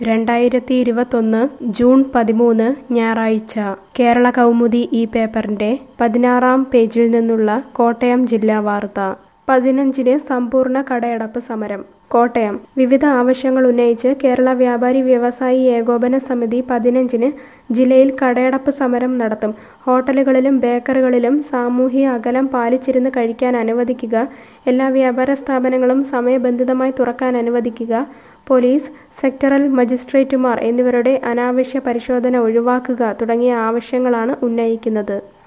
രണ്ടായിരത്തി ഇരുപത്തൊന്ന് ജൂൺ പതിമൂന്ന് ഞായറാഴ്ച കേരള കൗമുദി ഈ പേപ്പറിന്റെ പതിനാറാം പേജിൽ നിന്നുള്ള കോട്ടയം ജില്ലാ വാർത്ത പതിനഞ്ചിന് സമ്പൂർണ്ണ കടയടപ്പ് സമരം കോട്ടയം വിവിധ ആവശ്യങ്ങൾ ഉന്നയിച്ച് കേരള വ്യാപാരി വ്യവസായി ഏകോപന സമിതി പതിനഞ്ചിന് ജില്ലയിൽ കടയടപ്പ് സമരം നടത്തും ഹോട്ടലുകളിലും ബേക്കറികളിലും സാമൂഹിക അകലം പാലിച്ചിരുന്ന് കഴിക്കാൻ അനുവദിക്കുക എല്ലാ വ്യാപാര സ്ഥാപനങ്ങളും സമയബന്ധിതമായി തുറക്കാൻ അനുവദിക്കുക പോലീസ് സെക്ടറൽ മജിസ്ട്രേറ്റുമാർ എന്നിവരുടെ അനാവശ്യ പരിശോധന ഒഴിവാക്കുക തുടങ്ങിയ ആവശ്യങ്ങളാണ് ഉന്നയിക്കുന്നത്